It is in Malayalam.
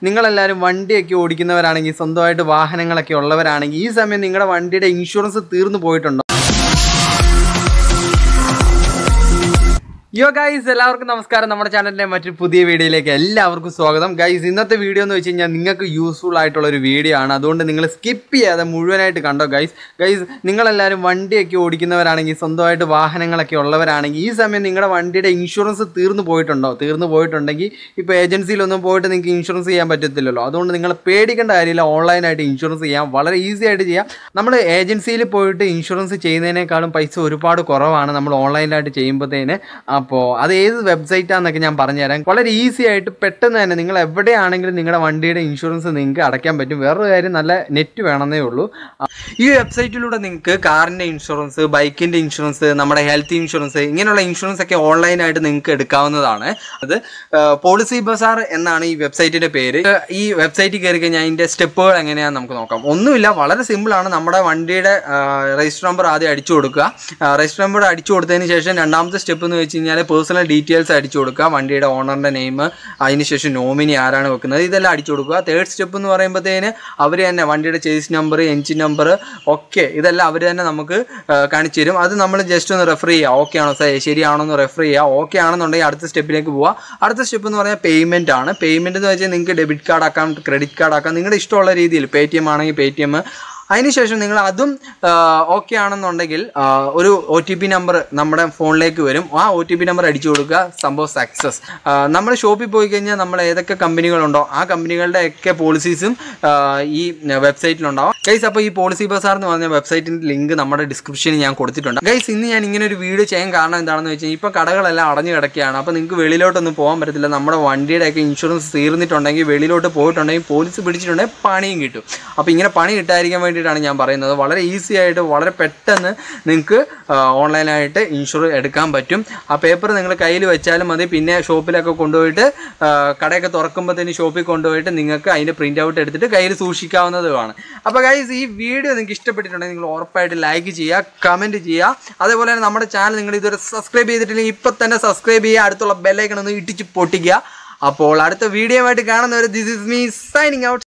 നിങ്ങളെല്ലാവരും വണ്ടിയൊക്കെ ഓടിക്കുന്നവരാണെങ്കിൽ സ്വന്തമായിട്ട് വാഹനങ്ങളൊക്കെ ഉള്ളവരാണെങ്കിൽ ഈ സമയം നിങ്ങളുടെ വണ്ടിയുടെ ഇൻഷുറൻസ് തീർന്നു പോയിട്ടുണ്ടോ യോ ഗൈസ് എല്ലാവർക്കും നമസ്കാരം നമ്മുടെ ചാനലിലെ മറ്റൊരു പുതിയ വീഡിയോയിലേക്ക് എല്ലാവർക്കും സ്വാഗതം ഗൈസ് ഇന്നത്തെ വീഡിയോ എന്ന് വെച്ച് കഴിഞ്ഞാൽ നിങ്ങൾക്ക് യൂസ്ഫുൾ ആയിട്ടുള്ള ഒരു വീഡിയോ ആണ് അതുകൊണ്ട് നിങ്ങൾ സ്കിപ്പ് ചെയ്യാതെ മുഴുവനായിട്ട് കണ്ടോ ഗൈസ് ഗൈസ് നിങ്ങളെല്ലാവരും വണ്ടിയൊക്കെ ഓടിക്കുന്നവരാണെങ്കിൽ സ്വന്തമായിട്ട് വാഹനങ്ങളൊക്കെ ഉള്ളവരാണെങ്കിൽ ഈ സമയം നിങ്ങളുടെ വണ്ടിയുടെ ഇൻഷുറൻസ് തീർന്നു പോയിട്ടുണ്ടോ തീർന്നു പോയിട്ടുണ്ടെങ്കിൽ ഇപ്പോൾ ഏജൻസിയിലൊന്നും പോയിട്ട് നിങ്ങൾക്ക് ഇൻഷുറൻസ് ചെയ്യാൻ പറ്റത്തില്ലല്ലോ അതുകൊണ്ട് നിങ്ങൾ പേടിക്കേണ്ട കാര്യമില്ല ഓൺലൈനായിട്ട് ഇൻഷുറൻസ് ചെയ്യാം വളരെ ഈസി ആയിട്ട് ചെയ്യാം നമ്മൾ ഏജൻസിയിൽ പോയിട്ട് ഇൻഷുറൻസ് ചെയ്യുന്നതിനേക്കാളും പൈസ ഒരുപാട് കുറവാണ് നമ്മൾ ഓൺലൈനായിട്ട് ചെയ്യുമ്പോഴത്തേന് അപ്പോൾ അത് ഏത് വെബ്സൈറ്റാന്നൊക്കെ ഞാൻ പറഞ്ഞുതരാം വളരെ ഈസി ആയിട്ട് പെട്ടെന്ന് തന്നെ നിങ്ങൾ എവിടെയാണെങ്കിലും നിങ്ങളുടെ വണ്ടിയുടെ ഇൻഷുറൻസ് നിങ്ങൾക്ക് അടയ്ക്കാൻ പറ്റും വേറൊരു കാര്യം നല്ല നെറ്റ് വേണമെന്നേ ഉള്ളൂ ആ, ഈ വെബ്സൈറ്റിലൂടെ നിങ്ങൾക്ക് കാറിൻ്റെ ഇൻഷുറൻസ് ബൈക്കിൻ്റെ ഇൻഷുറൻസ് നമ്മുടെ ഹെൽത്ത് ഇൻഷുറൻസ് ഇങ്ങനെയുള്ള ഇൻഷുറൻസ് ഒക്കെ ഓൺലൈനായിട്ട് നിങ്ങൾക്ക് എടുക്കാവുന്നതാണ് അത് പോളിസി ബസാർ എന്നാണ് ഈ വെബ്സൈറ്റിൻ്റെ പേര് ഈ വെബ്സൈറ്റിൽ കയറി കഴിഞ്ഞാൽ അതിൻ്റെ സ്റ്റെപ്പുകൾ എങ്ങനെയാണെന്ന് നമുക്ക് നോക്കാം ഒന്നുമില്ല വളരെ സിമ്പിളാണ് നമ്മുടെ വണ്ടിയുടെ രജിസ്റ്റർ നമ്പർ ആദ്യം അടിച്ചു കൊടുക്കുക രജിസ്റ്റർ നമ്പർ അടിച്ചു കൊടുത്തതിന് ശേഷം രണ്ടാമത്തെ സ്റ്റെപ്പ് എന്ന് വെച്ച് കഴിഞ്ഞാൽ പേഴ്സണൽ ഡീറ്റെയിൽസ് അടിച്ചു കൊടുക്കുക വണ്ടിയുടെ ഓണറിൻ്റെ നെയിം അതിനുശേഷം നോമിനി ആരാണ് വെക്കുന്നത് ഇതെല്ലാം അടിച്ചു കൊടുക്കുക തേർഡ് സ്റ്റെപ്പ് എന്ന് പറയുമ്പോഴത്തേന് അവർ തന്നെ വണ്ടിയുടെ ചേസ് നമ്പർ എഞ്ചിൻ നമ്പർ ഒക്കെ ഇതെല്ലാം അവർ തന്നെ നമുക്ക് ആ, കാണിച്ചു തരും അത് നമ്മൾ ജസ്റ്റ് ഒന്ന് റെഫർ ചെയ്യുക ഓക്കെ ആണോ സാർ ശരിയാണോ എന്ന് റെഫർ ചെയ്യുക ഓക്കെ ആണെന്നുണ്ടെങ്കിൽ അടുത്ത സ്റ്റെപ്പിലേക്ക് പോവുക അടുത്ത സ്റ്റെപ്പ് എന്ന് പറഞ്ഞാൽ പേയ്മെൻ്റ് ആണ് പേയ്മെൻറ്റ് എന്ന് വെച്ചാൽ നിങ്ങൾക്ക് ഡെബിറ്റ് കാർഡ് ആക്കാം ക്രെഡിറ്റ് കാർഡ് ആക്കാം നിങ്ങളുടെ ഇഷ്ടമുള്ള രീതിയിൽ പേ ടി എം ആണെങ്കിൽ പേ ടി എം അതിനുശേഷം നിങ്ങൾ അതും ഓക്കെ ആണെന്നുണ്ടെങ്കിൽ ആ, ഒരു ഒ ടി പി നമ്പർ നമ്മുടെ ഫോണിലേക്ക് വരും ആ ഒ ടി പി നമ്പർ അടിച്ചു കൊടുക്കുക സംഭവം സക്സസ് നമ്മൾ ഷോപ്പിൽ പോയി കഴിഞ്ഞാൽ നമ്മൾ ഏതൊക്കെ കമ്പനികളുണ്ടോ ആ കമ്പനികളുടെ ഒക്കെ പോളിസീസും ഈ വെബ്സൈറ്റിലുണ്ടാവും ഗൈസ് അപ്പോൾ ഈ പോളിസി ബസാർ എന്ന് പറഞ്ഞ വെബ്സൈറ്റിൻ്റെ ലിങ്ക് നമ്മുടെ ഡിസ്ക്രിപ്ഷനിൽ ഞാൻ കൊടുത്തിട്ടുണ്ട് ഗൈസ് ഇന്ന് ഞാൻ ഇങ്ങനെ ഒരു വീഡിയോ ചെയ്യാൻ കാരണം എന്താണെന്ന് വെച്ച് കഴിഞ്ഞാൽ ഇപ്പോൾ കടകളെല്ലാം അടഞ്ഞു കിടക്കുകയാണ് അപ്പോൾ നിങ്ങൾക്ക് വെളിയിലോട്ടൊന്നും പോകാൻ പറ്റത്തില്ല നമ്മുടെ വണ്ടിയുടെ ഒക്കെ ഇൻഷുറൻസ് തീർന്നിട്ടുണ്ടെങ്കിൽ വെളിയിലോട്ട് പോയിട്ടുണ്ടെങ്കിൽ പോലീസ് പിടിച്ചിട്ടുണ്ടെങ്കിൽ പണിയും കിട്ടും അപ്പോൾ ഇങ്ങനെ പണി കിട്ടാതിരിക്കാൻ വേണ്ടിയിട്ടാണ് ഞാൻ പറയുന്നത് വളരെ ഈസി ആയിട്ട് വളരെ പെട്ടെന്ന് നിങ്ങൾക്ക് ഓൺലൈനായിട്ട് ഇൻഷുർ എടുക്കാൻ പറ്റും ആ പേപ്പർ നിങ്ങൾ കയ്യിൽ വെച്ചാലും മതി പിന്നെ ഷോപ്പിലൊക്കെ കൊണ്ടുപോയിട്ട് ആ, കടയൊക്കെ തുറക്കുമ്പോഴത്തേന് ഷോപ്പിൽ കൊണ്ടുപോയിട്ട് നിങ്ങൾക്ക് അതിൻ്റെ പ്രിൻ്റ് ഔട്ട് എടുത്തിട്ട് കയ്യിൽ സൂക്ഷിക്കാവുന്നതുമാണ് അപ്പോൾ ഗൈസ് ഈ വീഡിയോ നിങ്ങൾക്ക് ഇഷ്ടപ്പെട്ടിട്ടുണ്ടെങ്കിൽ നിങ്ങൾ ഉറപ്പായിട്ട് ലൈക്ക് ചെയ്യുക കമൻറ്റ് ചെയ്യുക അതേപോലെ തന്നെ നമ്മുടെ ചാനൽ നിങ്ങൾ ഇതുവരെ സബ്സ്ക്രൈബ് ചെയ്തിട്ടില്ലെങ്കിൽ ഇപ്പം തന്നെ സബ്സ്ക്രൈബ് ചെയ്യുക അടുത്തുള്ള ബെല്ലൈക്കൺ ഒന്ന് ഇട്ടിച്ച് പൊട്ടിക്കുക അപ്പോൾ അടുത്ത വീഡിയോ ആയിട്ട് കാണുന്നവർ this is me signing out